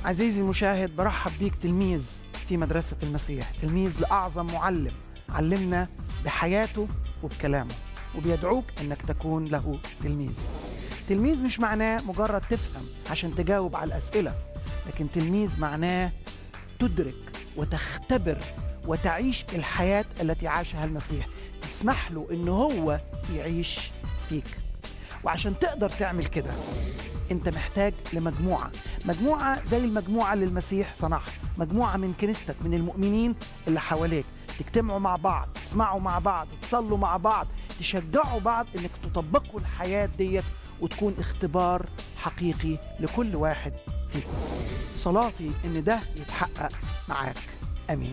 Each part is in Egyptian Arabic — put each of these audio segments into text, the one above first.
عزيزي المشاهد برحب بيك تلميذ في مدرسة المسيح تلميذ لأعظم معلم علمنا بحياته وبكلامه وبيدعوك أنك تكون له تلميذ تلميذ مش معناه مجرد تفهم عشان تجاوب على الأسئلة لكن تلميذ معناه تدرك وتختبر وتعيش الحياة التي عاشها المسيح تسمح له أنه هو يعيش فيك وعشان تقدر تعمل كده انت محتاج لمجموعة مجموعة زي المجموعة اللي المسيح صنعها مجموعة من كنيستك من المؤمنين اللي حواليك تجتمعوا مع بعض تسمعوا مع بعض تصلوا مع بعض تشجعوا بعض انك تطبقوا الحياة ديت وتكون اختبار حقيقي لكل واحد فيكم صلاتي ان ده يتحقق معاك امين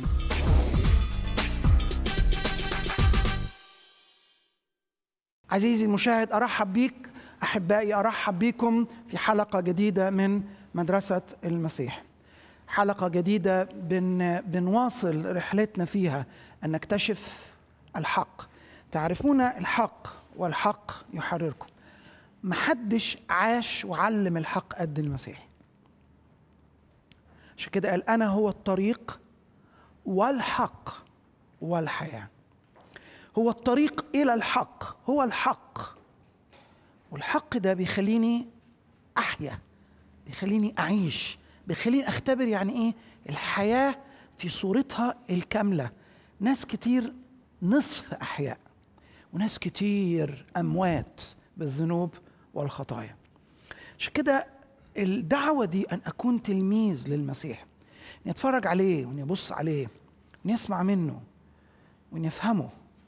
عزيزي المشاهد ارحب بيك احبائي ارحب بكم في حلقه جديده من مدرسه المسيح حلقه جديده بن بنواصل رحلتنا فيها ان نكتشف الحق تعرفون الحق والحق يحرركم محدش عاش وعلم الحق قد المسيح عشان كده قال انا هو الطريق والحق والحياه هو الطريق الى الحق هو الحق والحق ده بيخليني احيا بيخليني اعيش بيخليني اختبر يعني ايه الحياه في صورتها الكامله ناس كتير نصف احياء وناس كتير اموات بالذنوب والخطايا عشان كده الدعوه دي ان اكون تلميذ للمسيح اني اتفرج عليه واني ابص عليه واني اسمع منه واني افهمه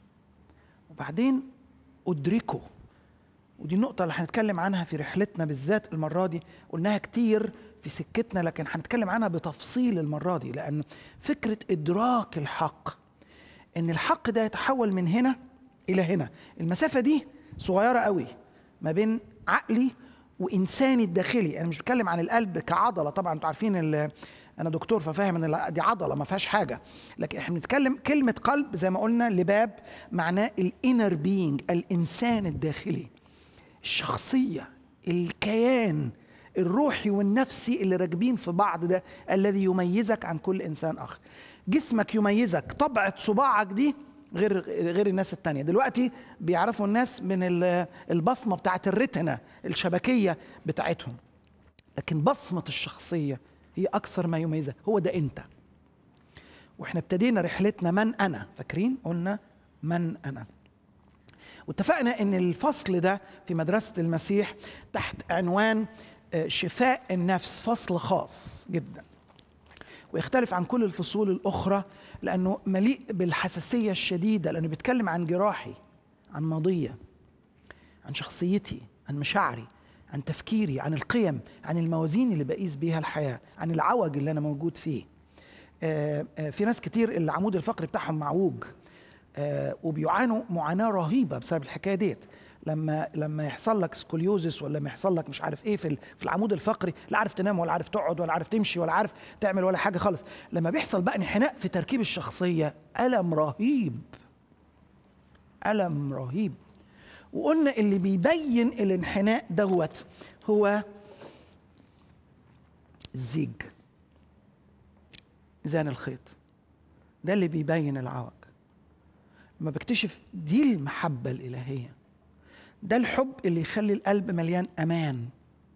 وبعدين ادركه ودي النقطة اللي هنتكلم عنها في رحلتنا بالذات المرة دي قلناها كتير في سكتنا لكن هنتكلم عنها بتفصيل المرة دي لأن فكرة إدراك الحق إن الحق ده يتحول من هنا إلى هنا المسافة دي صغيرة قوي ما بين عقلي وإنساني الداخلي أنا مش بتكلم عن القلب كعضلة طبعا أنتوا عارفين أنا دكتور ففاهم إن دي عضلة ما فيهاش حاجة لكن إحنا بنتكلم كلمة قلب زي ما قلنا لباب معناه الانر بينج الإنسان الداخلي الشخصية الكيان الروحي والنفسي اللي راكبين في بعض ده الذي يميزك عن كل إنسان آخر جسمك يميزك طبعة صباعك دي غير غير الناس التانية دلوقتي بيعرفوا الناس من البصمة بتاعت الرتنة الشبكية بتاعتهم لكن بصمة الشخصية هي أكثر ما يميزك هو ده أنت واحنا ابتدينا رحلتنا من أنا فاكرين قلنا من أنا واتفقنا ان الفصل ده في مدرسه المسيح تحت عنوان شفاء النفس فصل خاص جدا ويختلف عن كل الفصول الاخرى لانه مليء بالحساسيه الشديده لانه بيتكلم عن جراحي عن ماضيه عن شخصيتي عن مشاعري عن تفكيري عن القيم عن الموازين اللي بقيس بيها الحياه عن العوج اللي انا موجود فيه في ناس كتير العمود الفقري بتاعهم معوج آه وبيعانوا معاناه رهيبه بسبب الحكايه ديت لما لما يحصل لك سكوليوزس ولا لما يحصل لك مش عارف ايه في في العمود الفقري لا عارف تنام ولا عارف تقعد ولا عارف تمشي ولا عارف تعمل ولا حاجه خالص لما بيحصل بقى انحناء في تركيب الشخصيه الم رهيب الم رهيب وقلنا اللي بيبين الانحناء دوت هو الزيج ميزان الخيط ده اللي بيبين العوج لما بكتشف دي المحبة الإلهية ده الحب اللي يخلي القلب مليان أمان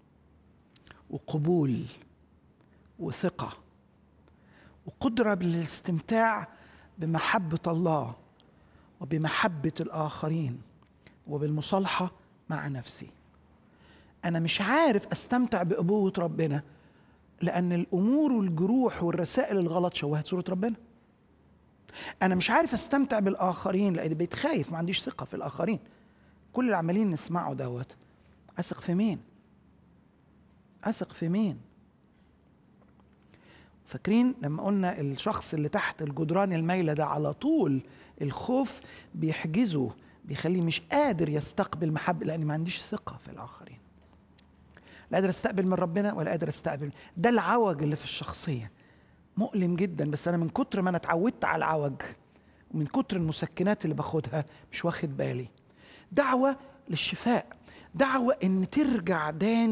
وقبول وثقة وقدرة بالاستمتاع بمحبة الله وبمحبة الآخرين وبالمصالحة مع نفسي أنا مش عارف أستمتع بأبوة ربنا لأن الأمور والجروح والرسائل الغلط شوهت صورة ربنا انا مش عارف استمتع بالاخرين لان بقيت خايف ما عنديش ثقه في الاخرين كل اللي عمالين نسمعه دوت اثق في مين اثق في مين فاكرين لما قلنا الشخص اللي تحت الجدران المايله ده على طول الخوف بيحجزه بيخليه مش قادر يستقبل محبه لاني ما عنديش ثقه في الاخرين لا قادر استقبل من ربنا ولا قادر استقبل ده العوج اللي في الشخصيه مؤلم جدا بس انا من كتر ما انا اتعودت على العوج ومن كتر المسكنات اللي باخدها مش واخد بالي دعوه للشفاء دعوه ان ترجع داني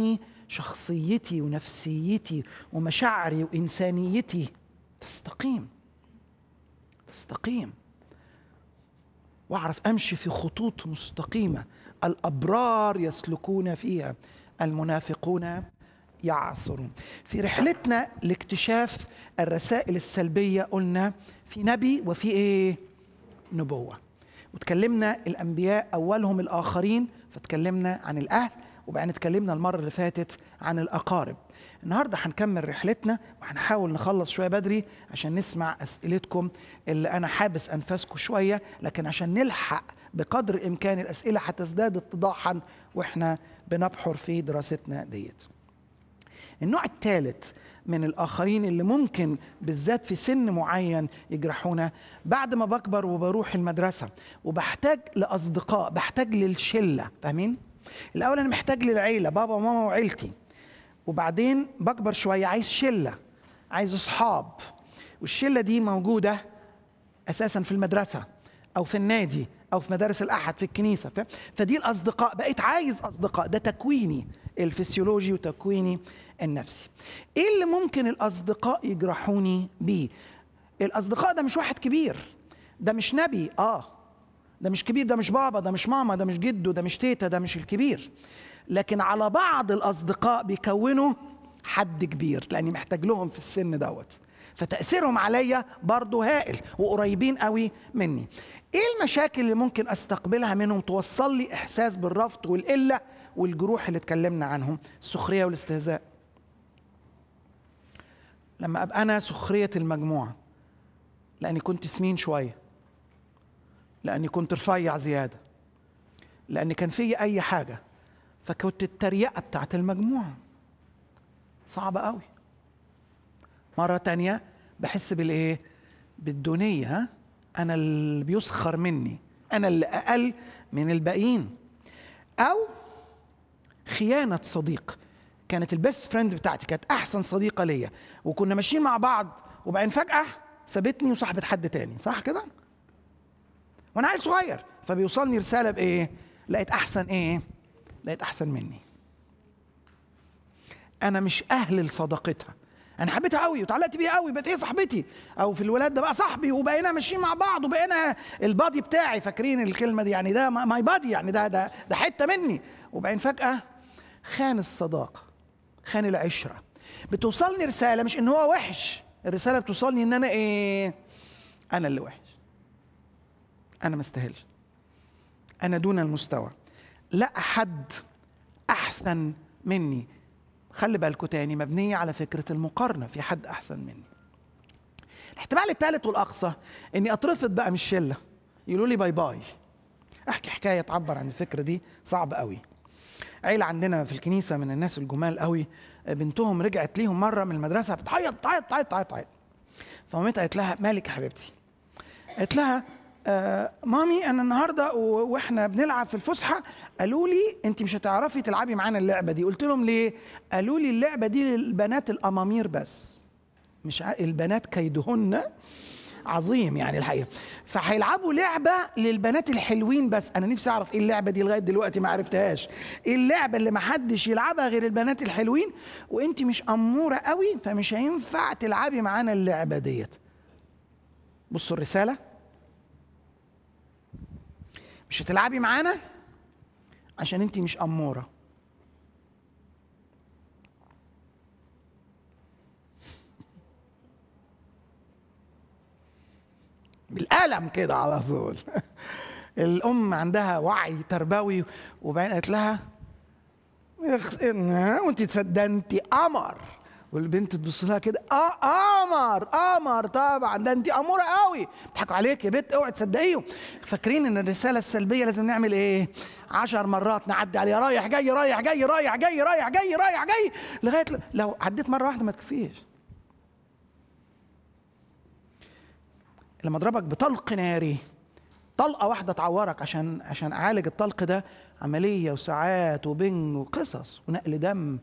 شخصيتي ونفسيتي ومشاعري وانسانيتي تستقيم تستقيم واعرف امشي في خطوط مستقيمه الابرار يسلكون فيها المنافقون يعثرون في رحلتنا لاكتشاف الرسائل السلبيه قلنا في نبي وفي ايه نبوه وتكلمنا الانبياء اولهم الاخرين فتكلمنا عن الاهل وبعدين اتكلمنا المره اللي فاتت عن الاقارب النهارده هنكمل رحلتنا وهنحاول نخلص شويه بدري عشان نسمع اسئلتكم اللي انا حابس انفاسكم شويه لكن عشان نلحق بقدر الامكان الاسئله هتزداد اتضاحا واحنا بنبحر في دراستنا ديت. النوع الثالث من الاخرين اللي ممكن بالذات في سن معين يجرحونا بعد ما بكبر وبروح المدرسه وبحتاج لاصدقاء بحتاج للشله فاهمين؟ الاول انا محتاج للعيله بابا وماما وعيلتي وبعدين بكبر شويه عايز شله عايز اصحاب والشله دي موجوده اساسا في المدرسه او في النادي او في مدارس الاحد في الكنيسه ف... فدي الاصدقاء بقيت عايز اصدقاء ده تكويني الفسيولوجي وتكويني النفسي ايه اللي ممكن الاصدقاء يجرحوني بيه الاصدقاء ده مش واحد كبير ده مش نبي اه ده مش كبير ده مش بابا ده مش ماما ده مش جده ده مش تيتا ده مش الكبير لكن على بعض الاصدقاء بيكونوا حد كبير لاني محتاج لهم في السن دوت فتاثيرهم عليا برضه هائل وقريبين قوي مني ايه المشاكل اللي ممكن استقبلها منهم توصل لي احساس بالرفض والقله والجروح اللي اتكلمنا عنهم السخريه والاستهزاء لما ابقى انا سخريه المجموعه لاني كنت سمين شويه لاني كنت رفيع زياده لان كان في اي حاجه فكنت التريقه بتاعت المجموعه صعبه قوي مره تانية بحس بالايه بالدونيه ها انا اللي بيسخر مني انا اللي اقل من الباقيين او خيانه صديق كانت البيست فريند بتاعتي كانت احسن صديقه ليا وكنا ماشيين مع بعض وبعدين فجاه سابتني وصاحبه حد تاني صح كده وانا عيل صغير فبيوصلني رساله بايه لقيت احسن ايه لقيت احسن مني انا مش اهل لصداقتها انا حبيتها قوي وتعلقت بيها قوي بقت ايه صاحبتي او في الولاد ده بقى صاحبي وبقينا ماشيين مع بعض وبقينا البادي بتاعي فاكرين الكلمه دي يعني ده ماي بادي يعني ده ده ده حته مني وبعدين فجاه خان الصداقه خان العشره بتوصلني رساله مش ان هو وحش الرساله بتوصلني ان انا ايه انا اللي وحش انا ما استاهلش انا دون المستوى لا حد احسن مني خلي بالكم تاني مبنيه على فكره المقارنه في حد احسن مني الاحتمال الثالث والاقصى اني اترفض بقى من الشله يقولوا لي باي باي احكي حكايه تعبر عن الفكره دي صعب قوي عيلة عندنا في الكنيسة من الناس الجمال قوي بنتهم رجعت ليهم مرة من المدرسة بتعيط تعيط تعيط تعيط تعيط فمامتها قالت لها مالك يا حبيبتي قالت لها آه مامي انا النهارده واحنا بنلعب في الفسحه قالوا لي انت مش هتعرفي تلعبي معانا اللعبه دي قلت لهم ليه قالوا لي اللعبه دي للبنات الامامير بس مش البنات كيدهن عظيم يعني الحقيقه فهيلعبوا لعبه للبنات الحلوين بس انا نفسي اعرف ايه اللعبه دي لغايه دلوقتي ما عرفتهاش ايه اللعبه اللي ما حدش يلعبها غير البنات الحلوين وانت مش اموره قوي فمش هينفع تلعبي معانا اللعبه ديت بصوا الرساله مش هتلعبي معانا عشان انت مش اموره بالقلم كده على طول الام عندها وعي تربوي وبعدين قالت لها وانت تصدق انت قمر والبنت تبص لها كده اه قمر قمر طبعا ده انت اموره قوي بيضحكوا عليك يا بنت اوعي تصدقيهم فاكرين ان الرساله السلبيه لازم نعمل ايه عشر مرات نعدي عليها رايح جاي رايح جاي رايح جاي رايح جاي رايح جاي لغايه لو عديت مره واحده ما تكفيش لما اضربك بطلق ناري طلقه واحده تعورك عشان عشان اعالج الطلق ده عمليه وساعات وبنج وقصص ونقل دم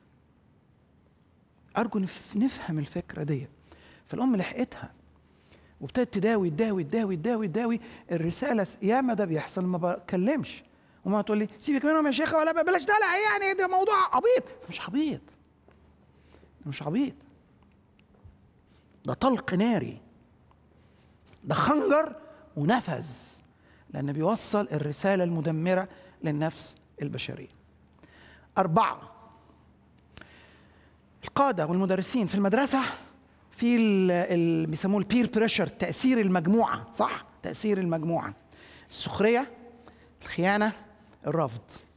ارجو نفهم الفكره دي فالام لحقتها وابتدت تداوي تداوي تداوي تداوي تداوي الرساله ياما ده بيحصل ما بكلمش وما تقول لي سيبك منهم يا شيخه ولا بلاش دلع يعني ده موضوع عبيط مش عبيط مش عبيط ده طلق ناري ده خنجر ونفذ لأن بيوصل الرسالة المدمرة للنفس البشرية أربعة القادة والمدرسين في المدرسة في اللي بيسموه البير بريشر تأثير المجموعة صح؟ تأثير المجموعة السخرية الخيانة الرفض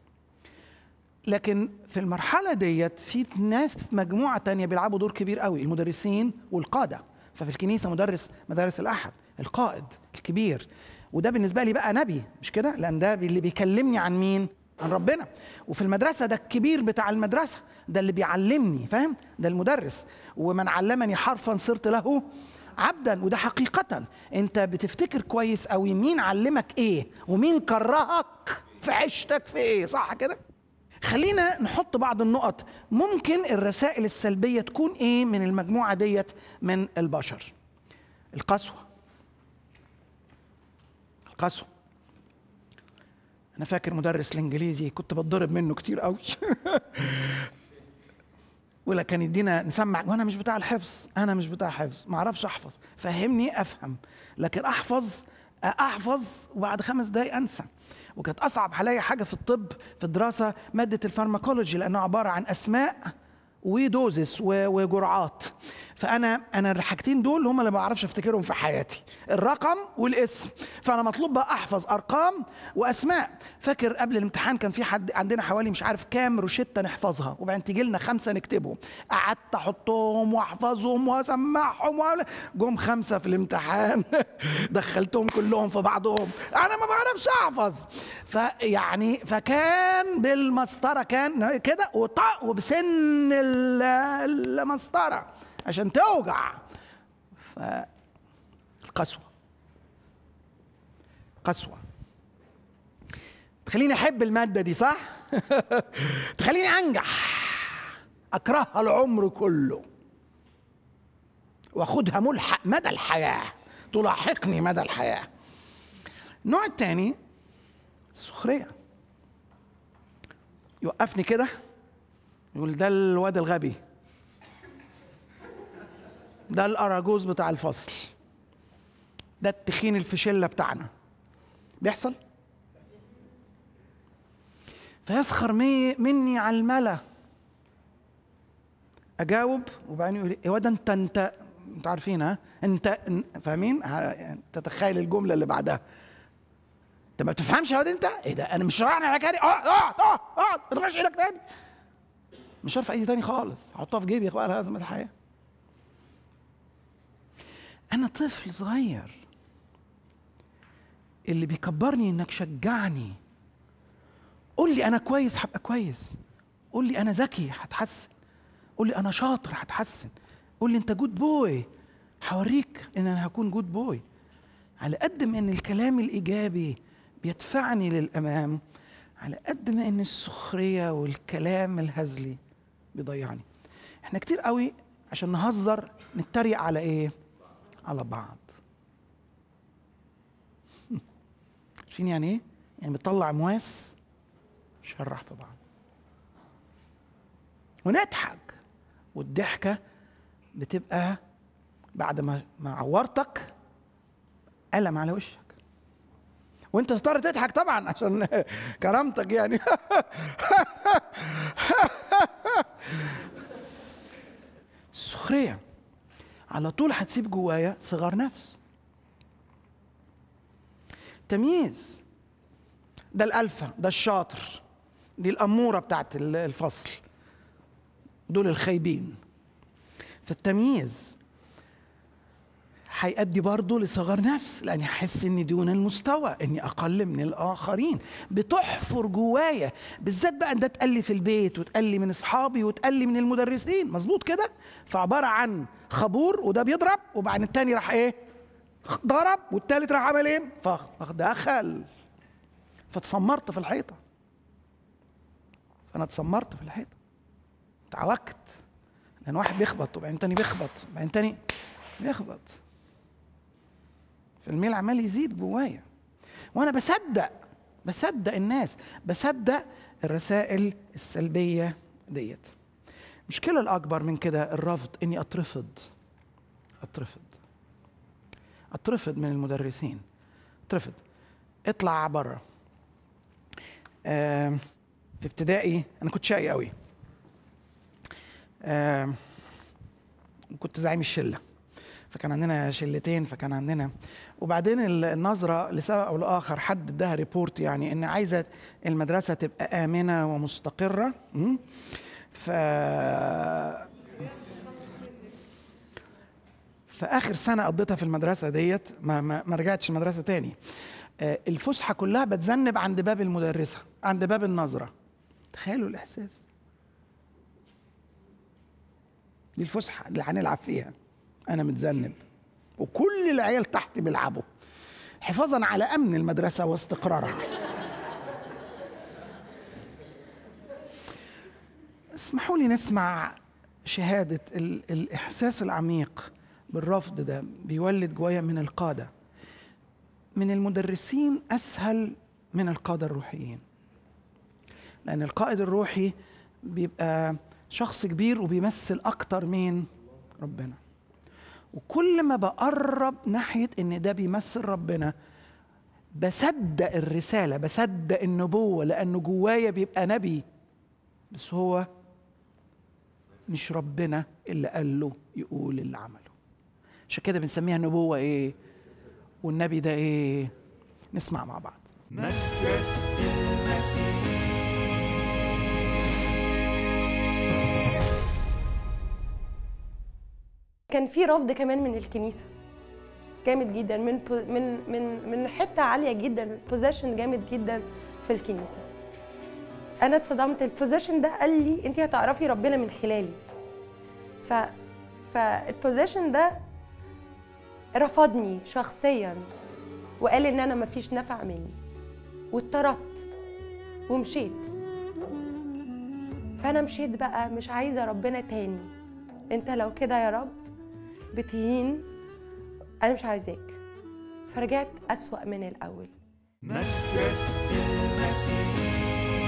لكن في المرحلة ديت في ناس مجموعة تانية بيلعبوا دور كبير قوي المدرسين والقادة ففي الكنيسة مدرس مدارس الأحد القائد الكبير وده بالنسبة لي بقى نبي مش كده لأن ده اللي بيكلمني عن مين عن ربنا وفي المدرسة ده الكبير بتاع المدرسة ده اللي بيعلمني فاهم ده المدرس ومن علمني حرفا صرت له عبدا وده حقيقة انت بتفتكر كويس قوي مين علمك ايه ومين كرهك في عيشتك في ايه صح كده خلينا نحط بعض النقط ممكن الرسائل السلبية تكون ايه من المجموعة ديت من البشر القسوة القسوة أنا فاكر مدرس الإنجليزي كنت بتضرب منه كتير قوي ولا كان يدينا نسمع وانا مش بتاع الحفظ انا مش بتاع حفظ ما اعرفش احفظ فهمني افهم لكن احفظ احفظ وبعد خمس دقايق انسى وكانت اصعب عليا حاجه في الطب في الدراسه ماده الفارماكولوجي لانها عباره عن اسماء ودوزس وجرعات فانا انا الحاجتين دول هم اللي ما بعرفش افتكرهم في حياتي الرقم والاسم فانا مطلوب بقى احفظ ارقام واسماء فاكر قبل الامتحان كان في حد عندنا حوالي مش عارف كام روشته نحفظها وبعدين تيجي لنا خمسه نكتبهم قعدت احطهم واحفظهم واسمعهم وعمل... جم خمسه في الامتحان دخلتهم كلهم في بعضهم انا ما بعرفش احفظ فيعني فكان بالمسطره كان كده وطق وبسن المسطره عشان توجع فالقسوة قسوة تخليني أحب المادة دي صح؟ تخليني أنجح أكرهها العمر كله وأخدها ملحق مدى الحياة تلاحقني مدى الحياة النوع الثاني السخرية يوقفني كده يقول ده الواد الغبي ده الاراجوز بتاع الفصل ده التخين الفشله بتاعنا بيحصل فيسخر مي مني على الملا اجاوب وبعدين يقول يا واد انت انت انتوا عارفين ها انت فاهمين تتخيل الجمله اللي بعدها انت ما بتفهمش يا واد انت ايه ده انا مش شرحنا الحكايه دي اقعد اقعد اقعد اقعد ما ترفعش ايدك تاني مش هرفع ايدي تاني خالص هحطها في جيبي بقى لازم الحياه أنا طفل صغير اللي بيكبرني إنك شجعني قول لي أنا كويس هبقى كويس قول لي أنا ذكي هتحسن قول لي أنا شاطر هتحسن قول لي أنت جود بوي هوريك إن أنا هكون جود بوي على قد ما إن الكلام الإيجابي بيدفعني للأمام على قد ما إن السخرية والكلام الهزلي بيضيعني احنا كتير قوي عشان نهزر نتريق على ايه على بعض عارفين يعني ايه يعني بتطلع مواس شرح في بعض ونضحك والضحكه بتبقى بعد ما ما عورتك ألم على وشك وانت تضطر تضحك طبعا عشان كرامتك يعني السخريه على طول هتسيب جوايا صغار نفس تمييز ده الالفا ده الشاطر دي الاموره بتاعت الفصل دول الخايبين فالتمييز هيؤدي برضه لصغر نفس لاني هحس اني دون المستوى اني اقل من الاخرين بتحفر جوايا بالذات بقى ده اتقال لي في البيت واتقال لي من اصحابي واتقال لي من المدرسين مظبوط كده فعباره عن خبور وده بيضرب وبعدين التاني راح ايه ضرب والتالت راح عمل ايه فدخل فتسمرت في الحيطه فانا اتسمرت في الحيطه اتعوجت لان واحد بيخبط وبعدين تاني بيخبط وبعدين تاني بيخبط فالميل عمال يزيد جوايا وانا بصدق بصدق الناس بصدق الرسائل السلبيه ديت المشكله الاكبر من كده الرفض اني اترفض اترفض اترفض من المدرسين اترفض اطلع بره آه في ابتدائي انا كنت شقي قوي آه كنت زعيم الشله فكان عندنا شلتين فكان عندنا وبعدين النظره لسبب او لاخر حد اداها ريبورت يعني ان عايزه المدرسه تبقى امنه ومستقره م? ف فاخر سنه قضيتها في المدرسه ديت ما ما, ما رجعتش المدرسه تاني آه، الفسحه كلها بتذنب عند باب المدرسه عند باب النظره تخيلوا الاحساس دي الفسحه اللي هنلعب فيها انا متذنب وكل العيال تحت بيلعبوا حفاظا على امن المدرسه واستقرارها اسمحوا لي نسمع شهاده ال- الاحساس العميق بالرفض ده بيولد جوايا من القاده من المدرسين اسهل من القاده الروحيين لان القائد الروحي بيبقى شخص كبير وبيمثل اكتر من ربنا وكل ما بقرب ناحيه ان ده بيمثل ربنا بصدق الرساله بصدق النبوه لانه جوايا بيبقى نبي بس هو مش ربنا اللي قال له يقول اللي عمله عشان كده بنسميها نبوه ايه والنبي ده ايه نسمع مع بعض مدرسة المسيح كان في رفض كمان من الكنيسه جامد جدا من بو- من من من حته عاليه جدا بوزيشن جامد جدا في الكنيسه انا اتصدمت البوزيشن ده قال لي انت هتعرفي ربنا من خلالي ف فالبوزيشن ده رفضني شخصيا وقال ان انا مفيش نفع مني واتطردت ومشيت فانا مشيت بقى مش عايزه ربنا تاني انت لو كده يا رب بتهين انا مش عايزاك فرجعت اسوا من الاول مدرسة المسيح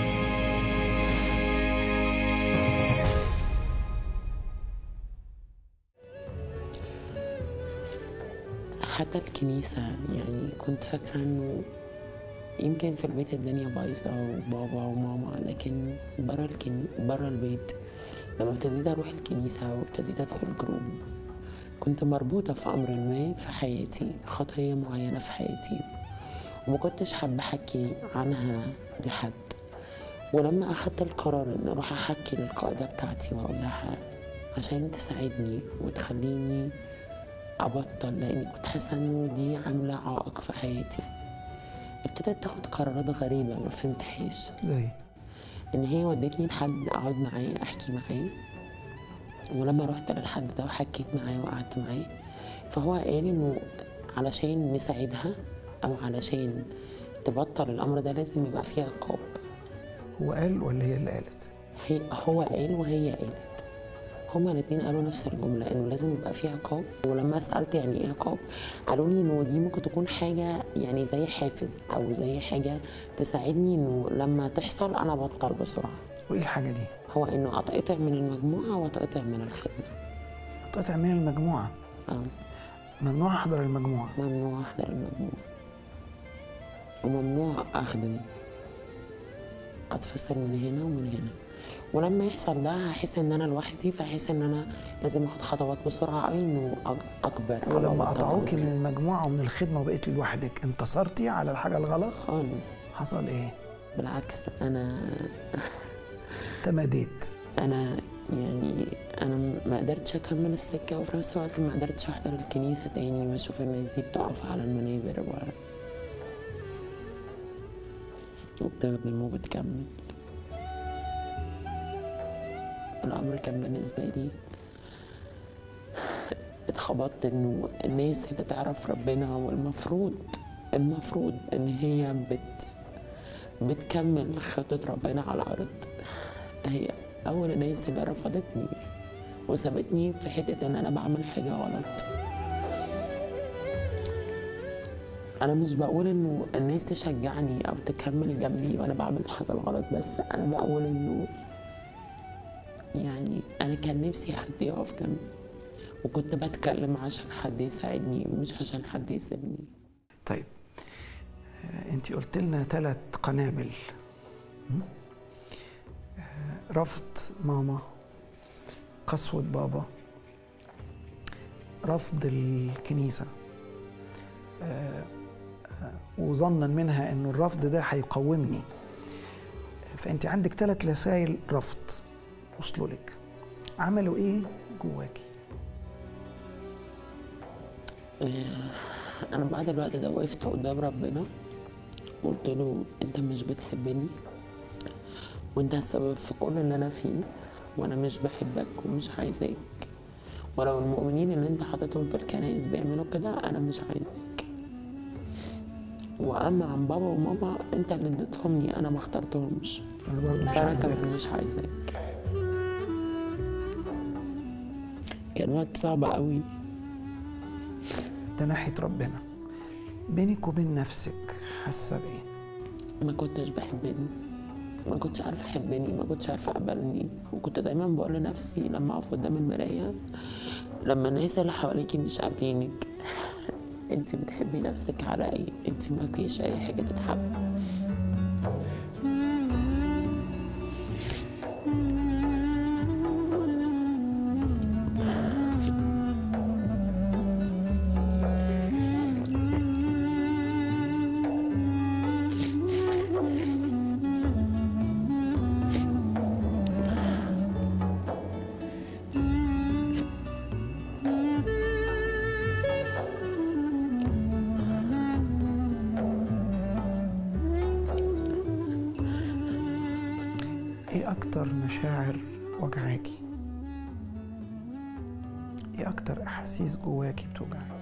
حتى الكنيسة يعني كنت فاكرة إنه يمكن في البيت الدنيا بايظة وبابا وماما لكن برا الكني... برا البيت لما ابتديت أروح الكنيسة وابتديت أدخل جروب كنت مربوطة في أمر ما في حياتي خطية معينة في حياتي وما كنتش حابة أحكي عنها لحد ولما أخدت القرار إن أروح أحكي للقائدة بتاعتي وأقول لها عشان تساعدني وتخليني أبطل لأني كنت حاسة إنه دي عاملة عائق في حياتي ابتدت تاخد قرارات غريبة ما فهمتهاش زي إن هي ودتني لحد أقعد معاه أحكي معاه ولما رحت للحد ده وحكيت معاه وقعدت معاه فهو قال إنه علشان نساعدها أو علشان تبطل الأمر ده لازم يبقى فيه عقاب هو قال ولا هي اللي قالت هي هو قال وهي قالت هما الاتنين قالوا نفس الجملة انه لازم يبقى في عقاب ولما سألت يعني ايه عقاب قالوا لي انه دي ممكن تكون حاجة يعني زي حافز او زي حاجة تساعدني انه لما تحصل انا بطل بسرعة وايه الحاجه دي هو انه اتقطع من المجموعة واتقطع من الخدمة قطع من المجموعه اه ممنوع احضر المجموعه ممنوع احضر المجموعة وممنوع اخدم اتفصل من هنا ومن هنا ولما يحصل ده هحس ان انا لوحدي فهحس ان انا لازم اخد خطوات بسرعه قوي انه أج- اكبر أو ولما أبطل قطعوكي أعمل من المجموعه ومن الخدمه وبقيتي لوحدك انتصرتي على الحاجه الغلط خالص حصل ايه بالعكس انا تماديت انا يعني انا ما قدرتش اكمل السكه وفي نفس الوقت ما قدرتش احضر الكنيسه تاني واشوف الناس دي بتقف على المنابر و وبتخدم وبتكمل الامر كان بالنسبه لي اتخبطت انه الناس اللي تعرف ربنا والمفروض المفروض ان هي بت بتكمل خطة ربنا على الأرض هي أول الناس اللي رفضتني وسابتني في حتة إن أنا بعمل حاجة غلط انا مش بقول انه الناس تشجعني او تكمل جنبي وانا بعمل الحاجه الغلط بس انا بقول انه يعني انا كان نفسي حد يقف جنبي وكنت بتكلم عشان حد يساعدني مش عشان حد يسيبني طيب انت قلت لنا ثلاث قنابل م? آه، رفض ماما قسوة بابا رفض الكنيسة آه، آه، وظنا منها انه الرفض ده هيقومني فانت عندك ثلاث رسائل رفض وصلوا لك عملوا ايه جواكي انا بعد الوقت ده وقفت قدام ربنا قلت له انت مش بتحبني وانت السبب في كل اللي انا فيه وانا مش بحبك ومش عايزاك ولو المؤمنين اللي انت حاططهم في الكنائس بيعملوا كده انا مش عايزاك واما عن بابا وماما انت اللي اديتهم لي انا ما اخترتهمش انا برضه مش فانا عايزاك كمان مش عايزاك كان وقت صعب قوي ده ناحية ربنا بينك وبين نفسك حاسة بإيه؟ ما كنتش بحبني ما كنتش عارفه احبني ما كنتش عارفه اقبلني وكنت دايما بقول لنفسي لما اقف قدام المرايه لما الناس اللي حواليكي مش قابلينك انت بتحبي نفسك على ايه انت ما فيش اي حاجه تتحب إيه أكتر مشاعر وجعاكي؟ إيه أكتر أحاسيس جواكي بتوجعك؟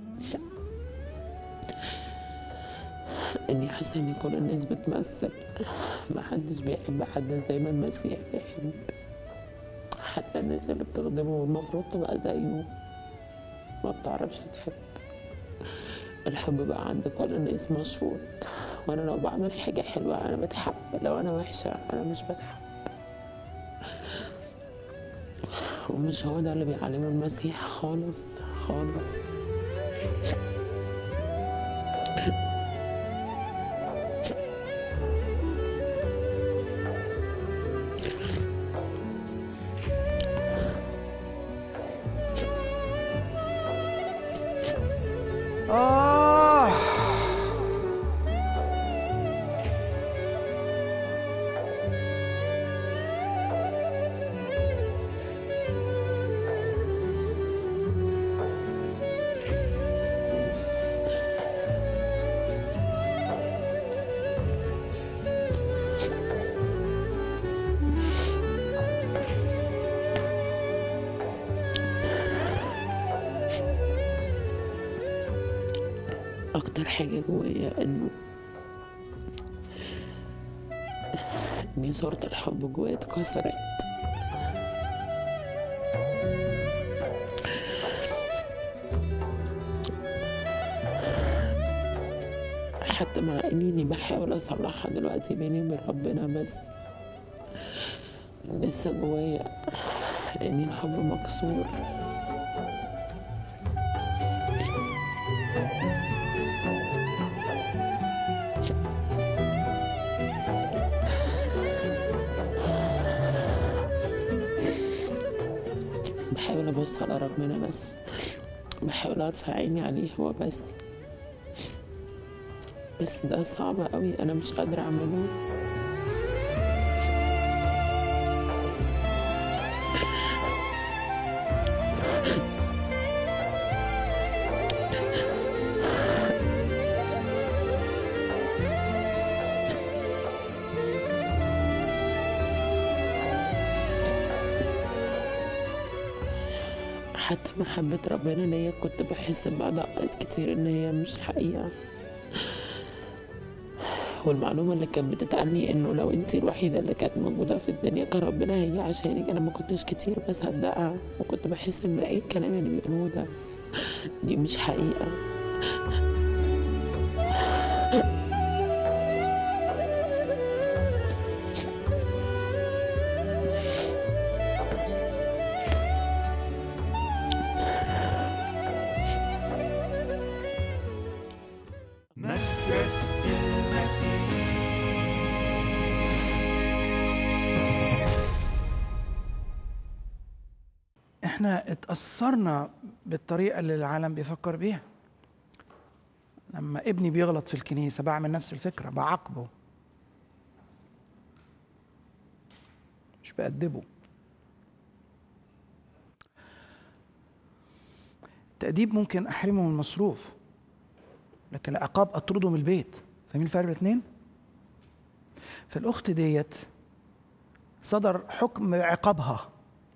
اني حاسه ان كل الناس بتمثل ما حدش بيحب حد زي ما المسيح بيحب حتى الناس اللي بتخدمه والمفروض تبقى زيه ما بتعرفش تحب الحب بقى عند كل الناس مشروط وانا لو بعمل حاجه حلوه انا بتحب لو انا وحشه انا مش بتحب ومش هو ده اللي بيعلمه المسيح خالص خالص آه اكتر حاجه جوايا انه ان صورة الحب جوايا اتكسرت حتى مع اني بحاول اصلحها دلوقتي بيني وبين ربنا بس لسه جوايا ان الحب مكسور بحاول ابص على ربنا بس بحاول ارفع عيني عليه هو بس بس ده صعب قوي انا مش قادره اعمله حتى محبة ربنا ليا كنت بحس بعد أوقات كتير إن هي مش حقيقة والمعلومة اللي كانت بتتقالي إنه لو أنت الوحيدة اللي كانت موجودة في الدنيا كان ربنا هيجي عشانك أنا ما كنتش كتير بصدقها وكنت بحس إن أي الكلام اللي بيقولوه ده دي مش حقيقة احنا اتأثرنا بالطريقة اللي العالم بيفكر بيها لما ابني بيغلط في الكنيسة بعمل نفس الفكرة بعاقبه مش بأدبه التأديب ممكن أحرمه من المصروف لكن العقاب أطرده من البيت فاهمين الفرق بين الاثنين؟ فالأخت ديت صدر حكم عقابها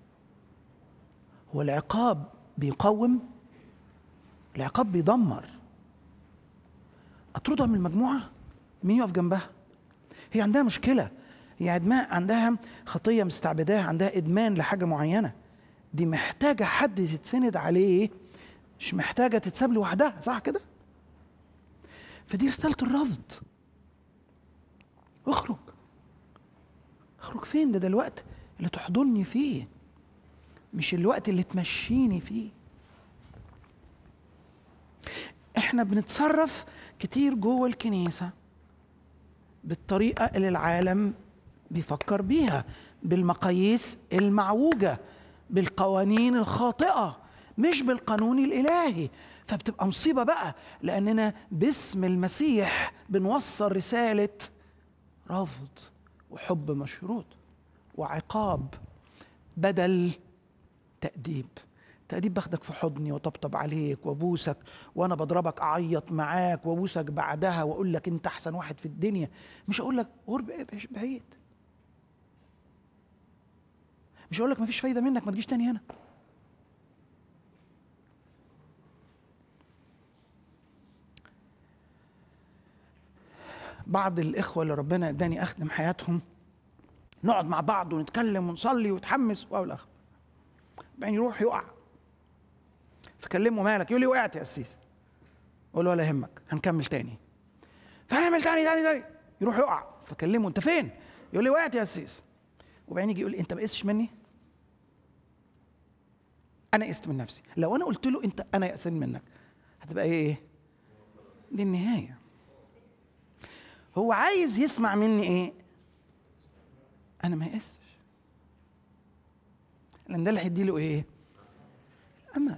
هو العقاب بيقوم العقاب بيدمر اطردها من المجموعه مين يقف جنبها هي عندها مشكله هي عندها عندها خطيه مستعبداها عندها ادمان لحاجه معينه دي محتاجه حد تتسند عليه مش محتاجه تتساب لوحدها صح كده فدي رساله الرفض اخرج اخرج فين ده ده الوقت اللي تحضني فيه مش الوقت اللي تمشيني فيه احنا بنتصرف كتير جوه الكنيسه بالطريقه اللي العالم بيفكر بيها بالمقاييس المعوجه بالقوانين الخاطئه مش بالقانون الالهي فبتبقى مصيبه بقى لاننا باسم المسيح بنوصل رساله رفض وحب مشروط وعقاب بدل تأديب تأديب باخدك في حضني وطبطب عليك وابوسك وانا بضربك اعيط معاك وابوسك بعدها واقول لك انت احسن واحد في الدنيا مش اقول لك قرب بعيد مش اقول لك مفيش فايده منك ما تجيش تاني هنا بعض الاخوه اللي ربنا اداني اخدم حياتهم نقعد مع بعض ونتكلم ونصلي ونتحمس واول اخر بعدين يروح يقع فكلمه مالك يقول لي وقعت يا قسيس اقول له ولا يهمك هنكمل تاني فهنعمل تاني تاني تاني يروح يقع فكلمه انت فين يقول لي وقعت يا قسيس وبعدين يجي يقول لي انت ما قستش مني انا قست من نفسي لو انا قلت له انت انا يأسن منك هتبقى ايه دي النهايه هو عايز يسمع مني ايه انا ما يقسش لان ده اللي هيديله ايه امل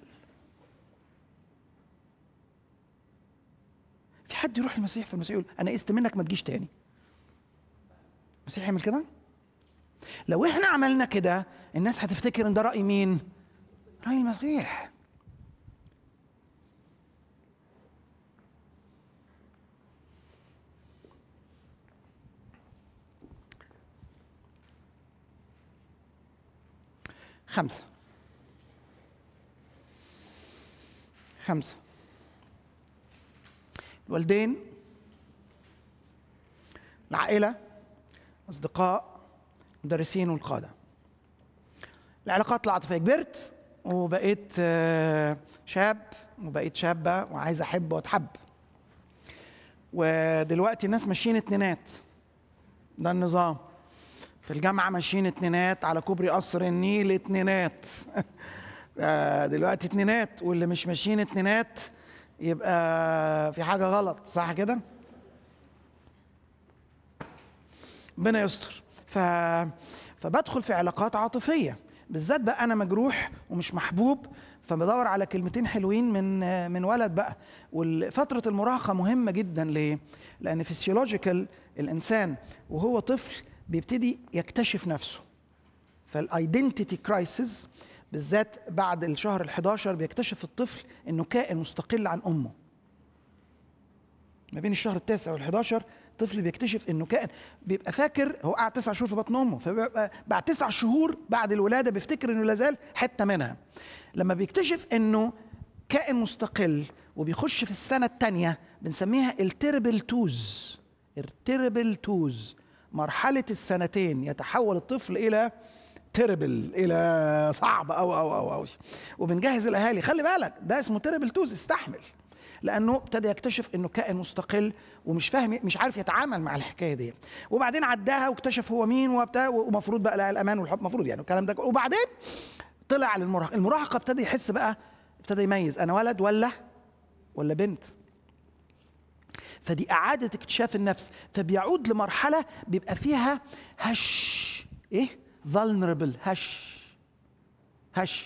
في حد يروح للمسيح في المسيح يقول انا قست منك ما تجيش تاني المسيح يعمل كده لو احنا عملنا كده الناس هتفتكر ان ده راي مين راي المسيح خمسة خمسة الوالدين العائلة أصدقاء مدرسين والقادة العلاقات العاطفية كبرت وبقيت آه، شاب وبقيت شابة وعايز أحب وأتحب ودلوقتي الناس ماشيين اتنينات ده النظام في الجامعة ماشيين اتنينات على كوبري قصر النيل اتنينات آه، دلوقتي اتنينات واللي مش ماشيين اتنينات يبقى في حاجة غلط صح كده؟ ربنا يستر ف... فبدخل في علاقات عاطفية بالذات بقى أنا مجروح ومش محبوب فبدور على كلمتين حلوين من من ولد بقى وفترة المراهقة مهمة جدا ليه؟ لأن فيسيولوجيكال الإنسان وهو طفل بيبتدي يكتشف نفسه فالايدنتيتي كرايسيس بالذات بعد الشهر ال11 بيكتشف الطفل انه كائن مستقل عن امه ما بين الشهر التاسع وال11 الطفل بيكتشف انه كائن بيبقى فاكر هو قعد تسع شهور في بطن امه فبيبقى بعد تسع شهور بعد الولاده بيفتكر انه لازال حته منها لما بيكتشف انه كائن مستقل وبيخش في السنه الثانيه بنسميها التربل توز التربل توز مرحله السنتين يتحول الطفل الى تربل الى صعب او او او او وبنجهز الاهالي خلي بالك ده اسمه تربل توز استحمل لانه ابتدى يكتشف انه كائن مستقل ومش فاهم مش عارف يتعامل مع الحكايه دي وبعدين عداها واكتشف هو مين وبتاع ومفروض بقى لها الامان والحب المفروض يعني الكلام ده وبعدين طلع للمراهقه المراهقه ابتدى يحس بقى ابتدى يميز انا ولد ولا ولا بنت فدي اعاده اكتشاف النفس فبيعود لمرحله بيبقى فيها هش ايه vulnerable هش هش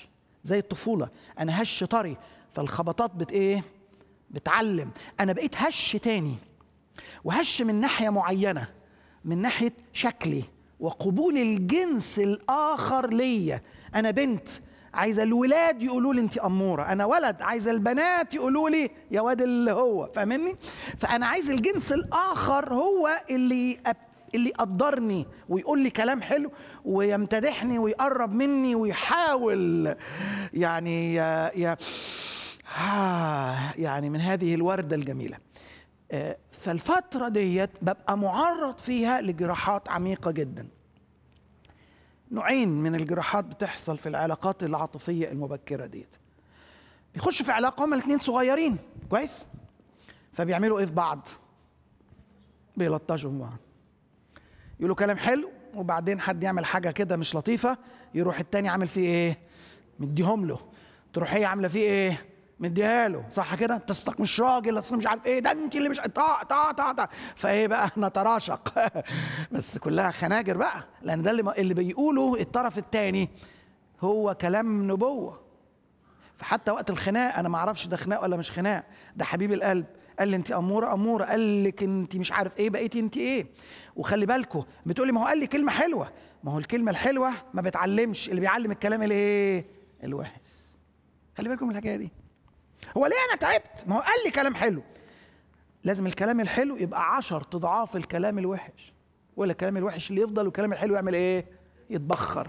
زي الطفوله انا هش طري فالخبطات بت ايه بتعلم انا بقيت هش تاني وهش من ناحيه معينه من ناحيه شكلي وقبول الجنس الاخر ليا انا بنت عايزه الولاد يقولوا لي انت اموره انا ولد عايزه البنات يقولوا لي يا واد اللي هو فاهمني فانا عايز الجنس الاخر هو اللي أب اللي يقدرني ويقول لي كلام حلو ويمتدحني ويقرب مني ويحاول يعني يا يا آه يعني من هذه الوردة الجميلة آه، فالفترة ديت ببقى معرض فيها لجراحات عميقة جدا نوعين من الجراحات بتحصل في العلاقات العاطفية المبكرة ديت بيخشوا في علاقة هما الاتنين صغيرين كويس فبيعملوا ايه في بعض بيلطشوا في بعض يقولوا كلام حلو وبعدين حد يعمل حاجة كده مش لطيفة يروح التاني عامل فيه ايه مديهم له تروح هي عاملة فيه ايه مديها له صح كده انت اصلك مش راجل اصل مش عارف ايه ده انت اللي مش طا طا طا طا فايه بقى نتراشق بس كلها خناجر بقى لان ده اللي اللي بيقوله الطرف الثاني هو كلام نبوه فحتى وقت الخناق انا ما اعرفش ده خناق ولا مش خناق ده حبيب القلب قال لي انت اموره اموره قال لك انت مش عارف ايه بقيتي انت ايه وخلي بالكم بتقولي ما هو قال لي كلمه حلوه ما هو الكلمه الحلوه ما بتعلمش اللي بيعلم الكلام الايه الوحش خلي بالكم من الحكايه دي هو ليه انا تعبت ما هو قال لي كلام حلو لازم الكلام الحلو يبقى عشر اضعاف الكلام الوحش ولا الكلام الوحش اللي يفضل والكلام الحلو يعمل ايه يتبخر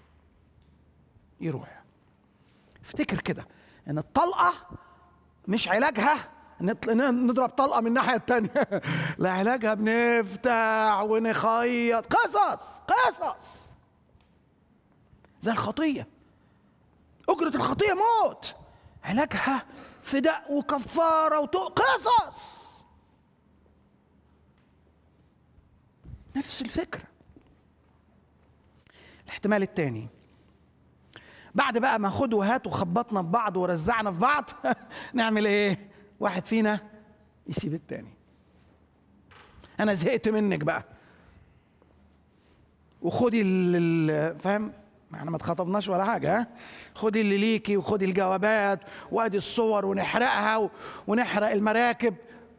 يروح افتكر كده ان الطلقه مش علاجها نطل... ن- نضرب طلقه من الناحيه التانية لا علاجها بنفتح ونخيط قصص قصص زي الخطيه اجره الخطيه موت علاجها فداء وكفاره وت... قصص نفس الفكره الاحتمال الثاني بعد بقى ما خد وهات وخبطنا في بعض ورزعنا في بعض نعمل ايه واحد فينا يسيب التاني انا زهقت منك بقى وخدي ال- فاهم احنا ما اتخطبناش ولا حاجه ها خدي اللي ليكي وخدي الجوابات وادي الصور ونحرقها و- ونحرق المراكب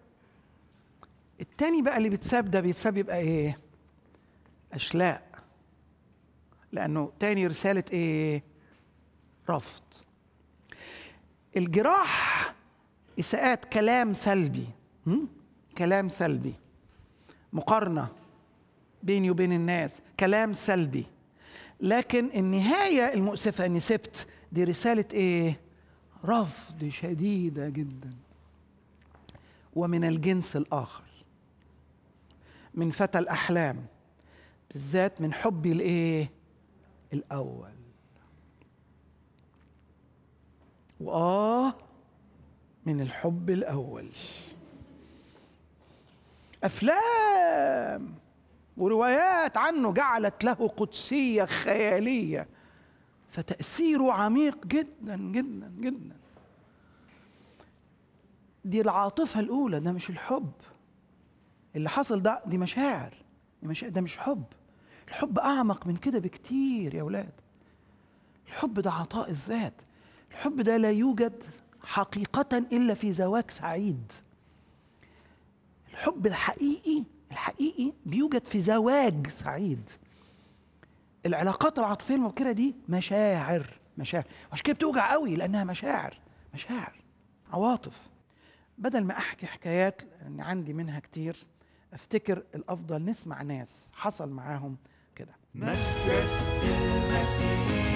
التاني بقى اللي بيتساب ده بيتساب يبقى ايه اشلاء لانه تاني رساله ايه رفض الجراح اساءات كلام سلبي هم؟ كلام سلبي مقارنه بيني وبين الناس كلام سلبي لكن النهايه المؤسفه اني سبت دي رساله ايه رفض شديده جدا ومن الجنس الاخر من فتى الاحلام بالذات من حبي الايه الاول وآه من الحب الأول أفلام وروايات عنه جعلت له قدسية خيالية فتأثيره عميق جدا جدا جدا دي العاطفة الأولى ده مش الحب اللي حصل ده دي مشاعر دي مش ده مش حب الحب أعمق من كده بكتير يا ولاد الحب ده عطاء الذات الحب ده لا يوجد حقيقة إلا في زواج سعيد الحب الحقيقي الحقيقي بيوجد في زواج سعيد العلاقات العاطفية المبكرة دي مشاعر مشاعر عشان كده بتوجع قوي لأنها مشاعر مشاعر عواطف بدل ما أحكي حكايات لأن عندي منها كتير أفتكر الأفضل نسمع ناس حصل معاهم كده مدرسة المسيح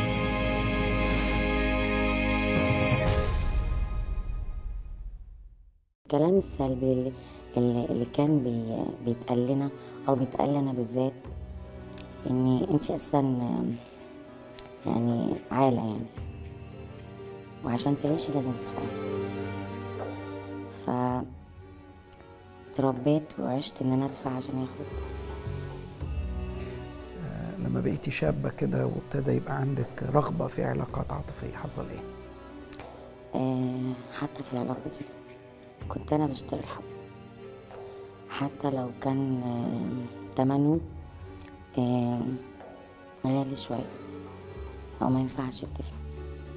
الكلام السلبي اللي, اللي اللي كان بي بيتقال لنا او بيتقال لنا بالذات اني انت اساسا يعني عالة يعني وعشان تعيشي لازم تدفعي ف اتربيت وعشت ان انا ادفع عشان اخد لما بقيتي شابة كده وابتدى يبقى عندك رغبة في علاقات عاطفية حصل ايه؟ آه، حتى في العلاقة دي كنت أنا بشتري الحب حتى لو كان آه، تمنه آه، غالي شوية أو ما ينفعش يدفع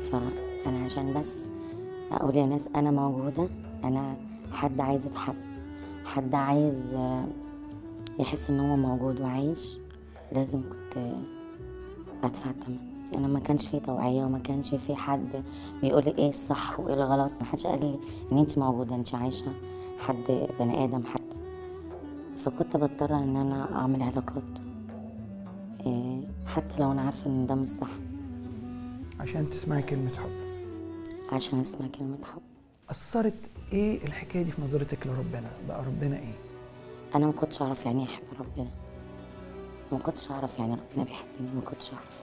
فانا عشان بس اقول يا ناس انا موجوده انا حد عايز يتحب حد عايز آه، يحس ان هو موجود وعايش لازم كنت آه، ادفع الثمن انا ما كانش في توعيه وما كانش في حد بيقول لي ايه الصح وايه الغلط ما حدش قال لي ان انت موجوده انت عايشه حد بني ادم حتى فكنت بضطر ان انا اعمل علاقات آه، حتى لو انا عارفه ان ده مش صح عشان تسمعي كلمه حب عشان اسمع كلمه حب اثرت ايه الحكايه دي في نظرتك لربنا بقى ربنا ايه انا ما كنتش اعرف يعني ايه احب ربنا ما كنتش اعرف يعني ربنا بيحبني ما كنتش اعرف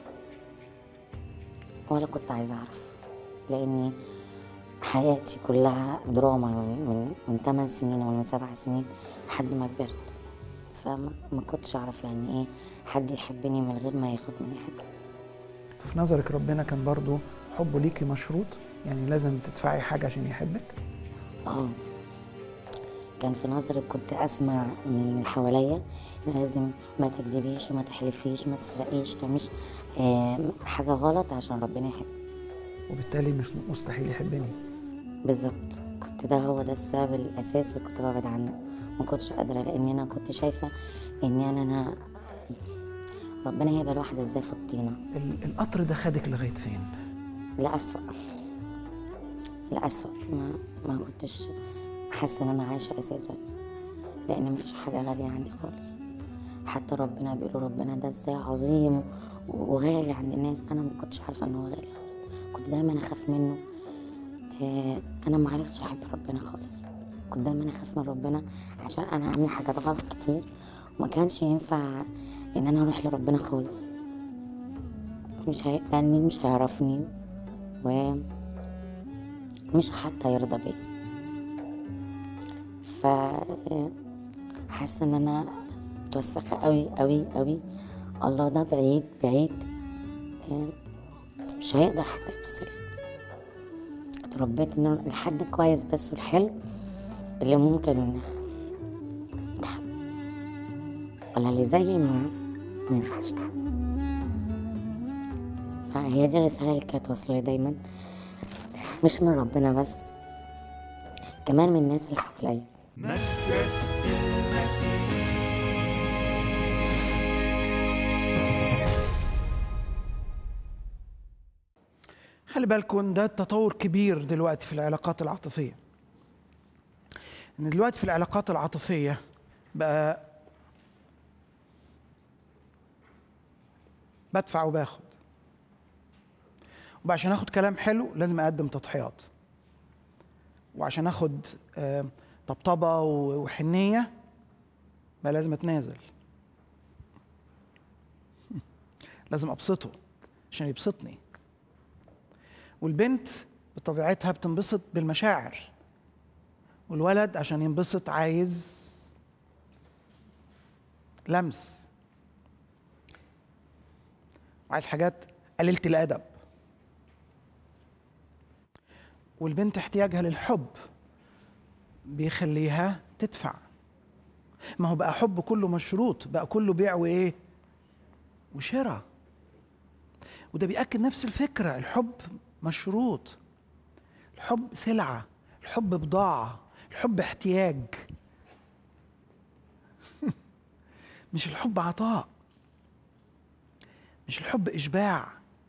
ولا كنت عايزه اعرف لاني حياتي كلها دراما من من من 8 سنين ولا من 7 سنين لحد ما كبرت فما ما كنتش اعرف يعني ايه حد يحبني من غير ما ياخد مني حاجه في نظرك ربنا كان برضو حبه ليكي مشروط يعني لازم تدفعي حاجه عشان يحبك اه كان في نظري كنت اسمع من اللي حواليا ان لازم ما تكذبيش وما تحلفيش وما تسرقيش تعمليش آه حاجه غلط عشان ربنا يحب وبالتالي مش مستحيل يحبني بالظبط كنت ده هو ده السبب الاساسي اللي كنت ببعد عنه ما كنتش قادره لان انا كنت شايفه ان انا, أنا ربنا هيبقى الواحد ازاي في الطينه ال- القطر ده خدك لغايه فين لأسوأ لأسوأ ما ما كنتش حاسة إن أنا عايشة أساسا لأن مفيش حاجة غالية عندي خالص حتى ربنا بيقولوا ربنا ده ازاي عظيم وغالي عند الناس أنا ما كنتش عارفة إن هو غالي خالص كنت دايما أخاف منه آه، أنا ما عرفتش أحب ربنا خالص كنت دايما أخاف من ربنا عشان أنا عاملة حاجات غلط كتير وما كانش ينفع إن أنا أروح لربنا خالص مش هيقبلني مش هيعرفني ومش حتى يرضى بيا ف حاسه ان انا متوسخه قوي قوي قوي الله ده بعيد بعيد آه، مش هيقدر حتى يبص لي اتربيت ان أنا الحد كويس بس والحلو اللي ممكن يتحب ولا اللي زي ما ما ينفعش يتحب فهي دي الرسالة اللي كانت واصلة لي دايما مش من ربنا بس كمان من الناس اللي حواليا مدرسة المسيح خلي بالكم ده تطور كبير دلوقتي في العلاقات العاطفيه ان دلوقتي في العلاقات العاطفيه بقى بدفع وباخد وعشان اخد كلام حلو لازم اقدم تضحيات وعشان اخد آه، طبطبه و- وحنيه بقى لازم اتنازل لازم ابسطه عشان يبسطني والبنت بطبيعتها بتنبسط بالمشاعر والولد عشان ينبسط عايز لمس وعايز حاجات قليلة الأدب والبنت احتياجها للحب بيخليها تدفع ما هو بقى حب كله مشروط بقى كله بيع وايه وشراء وده بيأكد نفس الفكرة الحب مشروط الحب سلعة الحب بضاعة الحب احتياج مش الحب عطاء مش الحب إشباع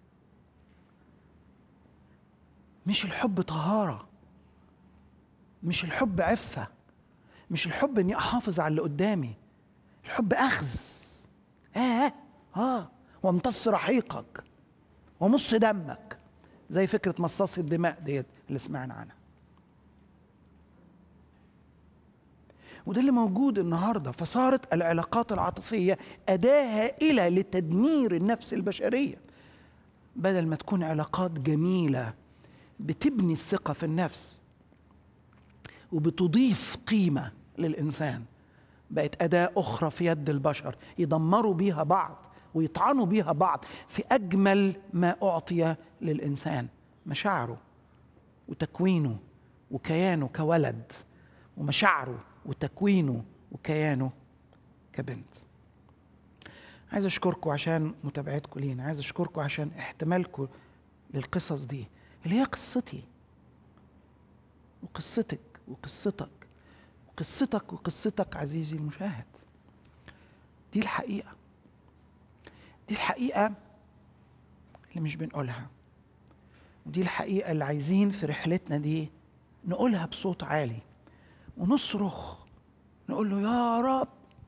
مش الحب طهارة مش الحب عفة مش الحب إني أحافظ على اللي قدامي الحب أخذ آه آه وامتص رحيقك ومص دمك زي فكرة مصاص الدماء ديت اللي سمعنا عنها وده اللي موجود النهارده فصارت العلاقات العاطفية أداة هائلة لتدمير النفس البشرية بدل ما تكون علاقات جميلة بتبني الثقة في النفس وبتضيف قيمة للإنسان بقت أداة أخرى في يد البشر يدمروا بيها بعض ويطعنوا بيها بعض في أجمل ما أعطي للإنسان مشاعره وتكوينه وكيانه كولد ومشاعره وتكوينه وكيانه كبنت عايز أشكركم عشان متابعتكم لينا عايز أشكركم عشان احتمالكم للقصص دي اللي هي قصتي وقصتك وقصتك وقصتك وقصتك عزيزي المشاهد دي الحقيقة دي الحقيقة اللي مش بنقولها ودي الحقيقة اللي عايزين في رحلتنا دي نقولها بصوت عالي ونصرخ نقول له يا رب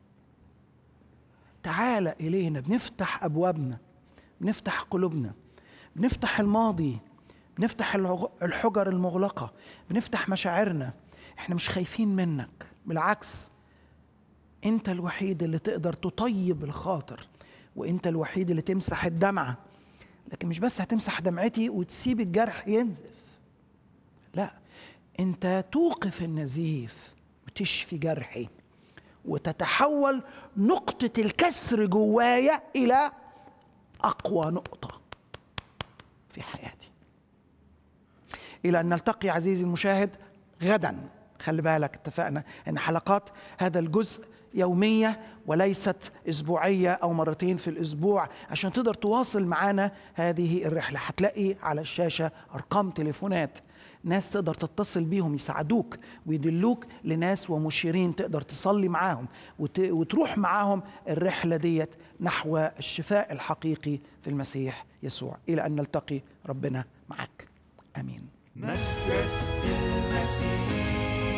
تعالى إلينا بنفتح أبوابنا بنفتح قلوبنا بنفتح الماضي بنفتح العغ- الحجر المغلقة بنفتح مشاعرنا احنا مش خايفين منك بالعكس انت الوحيد اللي تقدر تطيب الخاطر وانت الوحيد اللي تمسح الدمعة لكن مش بس هتمسح دمعتي وتسيب الجرح ينزف لا انت توقف النزيف وتشفي جرحي وتتحول نقطة الكسر جوايا إلى أقوى نقطة في حياتي إلى أن نلتقي عزيزي المشاهد غدا خلي بالك اتفقنا أن حلقات هذا الجزء يومية وليست أسبوعية أو مرتين في الأسبوع عشان تقدر تواصل معنا هذه الرحلة هتلاقي على الشاشة أرقام تليفونات ناس تقدر تتصل بيهم يساعدوك ويدلوك لناس ومشيرين تقدر تصلي معاهم وت... وتروح معاهم الرحلة ديت نحو الشفاء الحقيقي في المسيح يسوع إلى أن نلتقي ربنا معك آمين مجلس المسيح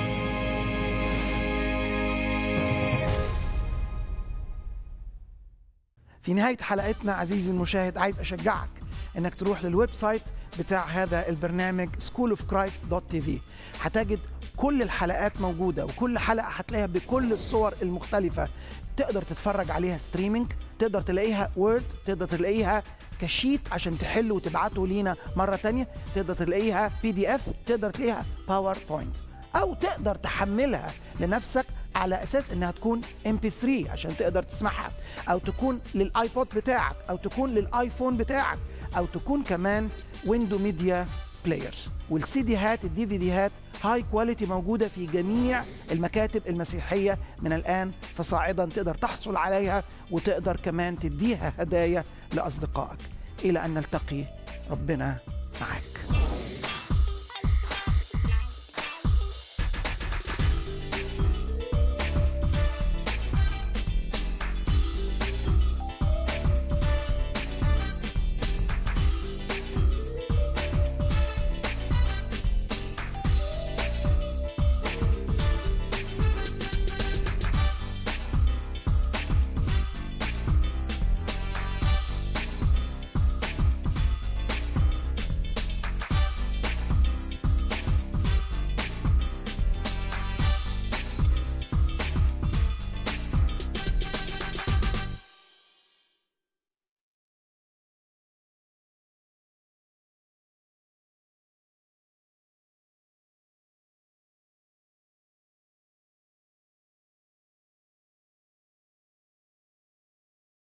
في نهاية حلقتنا عزيزي المشاهد عايز أشجعك إنك تروح للويب سايت بتاع هذا البرنامج schoolofchrist.tv هتجد كل الحلقات موجودة وكل حلقة هتلاقيها بكل الصور المختلفة تقدر تتفرج عليها ستريمينج تقدر تلاقيها وورد تقدر تلاقيها كشيت عشان تحله وتبعته لينا مرة تانية تقدر تلاقيها بي دي اف تقدر تلاقيها باوربوينت او تقدر تحملها لنفسك على اساس انها تكون ام بي 3 عشان تقدر تسمعها او تكون للايبود بتاعك او تكون للايفون بتاعك او تكون كمان ويندو ميديا بلاير والسي ديهات الدي في ديهات هاي كواليتي موجوده في جميع المكاتب المسيحيه من الان فصاعدا تقدر تحصل عليها وتقدر كمان تديها هدايا لاصدقائك الى ان نلتقي ربنا معك